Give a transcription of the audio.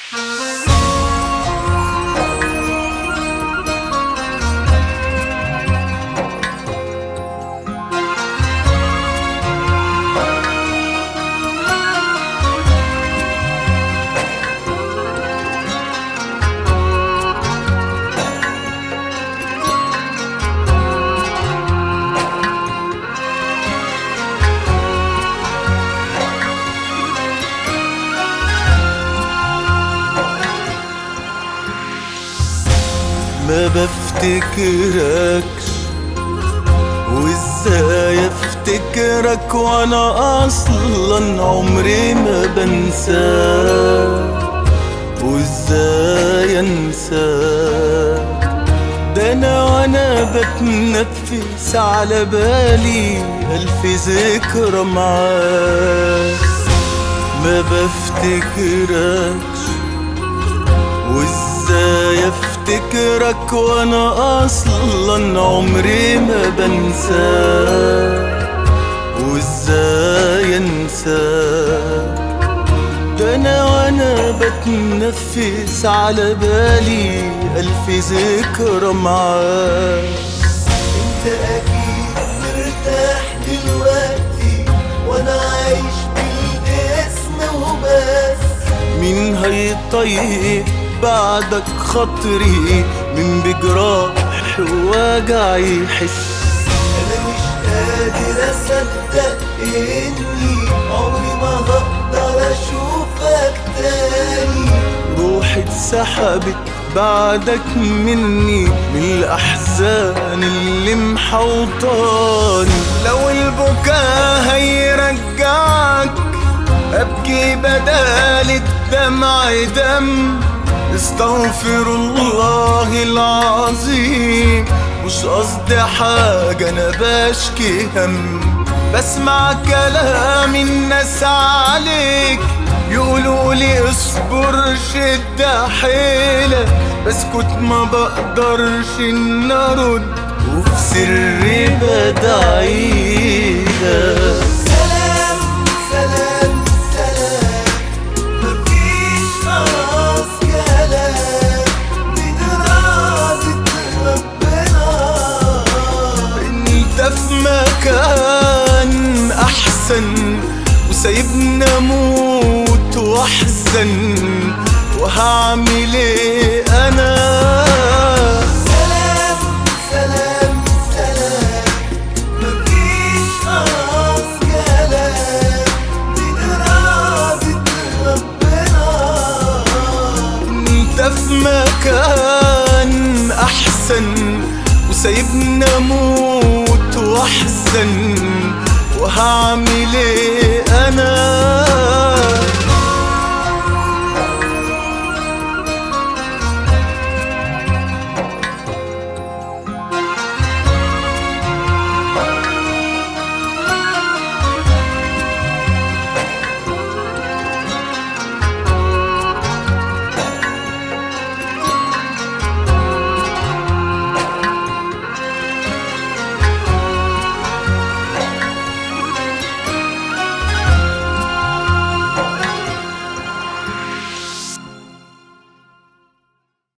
ما بفتكركش وازاي افتكرك وانا اصلا عمري ما بنساك وازاي انساك ده انا وانا بتنفس على بالي الف ذكرى معاك ما بفتكركش وازاي افتكرك وانا اصلا عمري ما بنساك وازاي انساك ده انا وانا بتنفس على بالي الف ذكرى معاك انت اكيد مرتاح دلوقتي وانا عايش بالاسم وبس مين هيطيب بعدك خاطري من بجراح وجع يحس انا مش قادر اصدق اني عمري ما هقدر اشوفك تاني روحي اتسحبت بعدك مني من الأحزان اللي محوطاني لو البكاء هيرجعك أبكي بدال الدمع دم استغفر الله العظيم مش قصدي حاجة أنا بشكي هم بسمع كلام الناس عليك يقولوا لي اصبر شد حيلك بسكت ما بقدرش ان ارد وفي سري بدعيلك سلام سلام سلام مفيش خلاص كلام بإرادة ربنا انت في مكان احسن وسايبني اموت واحزن وهعمل ايه انا سلام سلام سلام مفيش خلاص كلام بإرادة ربنا انت في مكان احسن وسايبني اموت واحزن وهعمل ايه